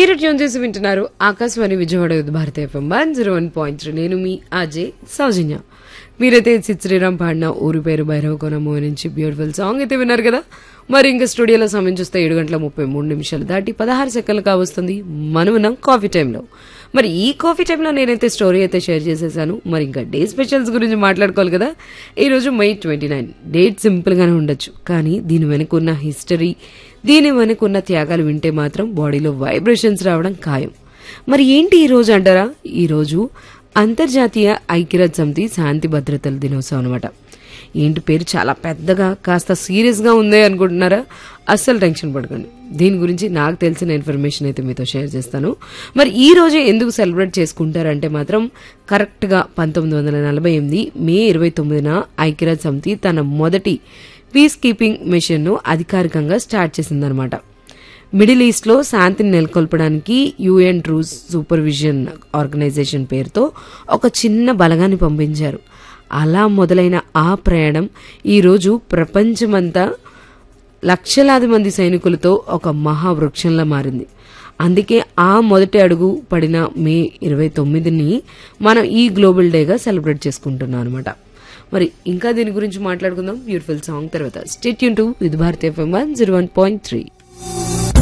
మీరు ట్యూన్ చేసి వింటున్నారు ఆకాశవాణి విజయవాడ యుద్ధ భారత FM one zero one point three నేను మీ అజయ్ సౌజన్య మీరైతే సిద్ శ్రీరామ్ పాడిన ఊరి పేరు భైరవ కోన మూవీ నుంచి బ్యూటిఫుల్ సాంగ్ అయితే విన్నారు కదా మరి ఇంకా స్టూడియోలో సమయం చూస్తే ఏడు గంటల ముప్పై మూడు నిమిషాలు దాటి పదహారు సెకండ్లు కావస్తుంది మనమున్నాం కాఫీ టైంలో మరి ఈ కాఫీ టైంలో నేనైతే స్టోరీ అయితే షేర్ చేసేసాను మరి ఇంకా డే స్పెషల్స్ గురించి మాట్లాడుకోవాలి కదా ఈ రోజు May twenty nine date simple గానే ఉండొచ్చు కానీ దీని వెనుకున్న హిస్టరీ దీని వెనుకున్న త్యాగాలు వింటే మాత్రం బాడీలో వైబ్రేషన్స్ రావడం ఖాయం మరి ఏంటి ఈ రోజు అంటారా ఈ రోజు అంతర్జాతీయ ఐక్యరాజ్య సమితి శాంతి భద్రతల దినోత్సవం అనమాట ఏంటి పేరు చాలా పెద్దగా కాస్త సీరియస్ గా ఉంది అనుకుంటున్నారా అస్సలు టెన్షన్ పడకండి దీని గురించి నాకు తెలిసిన ఇన్ఫర్మేషన్ అయితే మీతో షేర్ చేస్తాను మరి ఈ రోజు ఎందుకు సెలబ్రేట్ చేసుకుంటారంటే మాత్రం కరెక్ట్ గా పంతొమ్మిది వందల నలభై ఎనిమిది మే ఇరవై తొమ్మిదిన ఐక్యరాజ్య సమితి తన మొదటి పీస్ కీపింగ్ మిషన్ ను అధికారికంగా స్టార్ట్ చేసిందనమాట మిడిల్ ఈస్ట్ లో శాంతిని నెలకొల్పడానికి యుఎన్ ట్రూస్ సూపర్విజన్ ఆర్గనైజేషన్ పేరుతో ఒక చిన్న బలగాన్ని పంపించారు అలా మొదలైన ఆ ప్రయాణం ఈరోజు ప్రపంచమంతా లక్షలాది మంది సైనికులతో ఒక మహావృక్షంలా మారింది అందుకే ఆ మొదటి అడుగు పడిన మే ఇరవై తొమ్మిదిని మనం ఈ గ్లోబల్ డేగా సెలబ్రేట్ చేసుకుంటున్నాం అనమాట మరి ఇంకా దీని గురించి మాట్లాడుకుందాం బ్యూటిఫుల్ సాంగ్ తర్వాత స్టేట్ యూన్ టు విత్ భారతీయ FM one zero one point three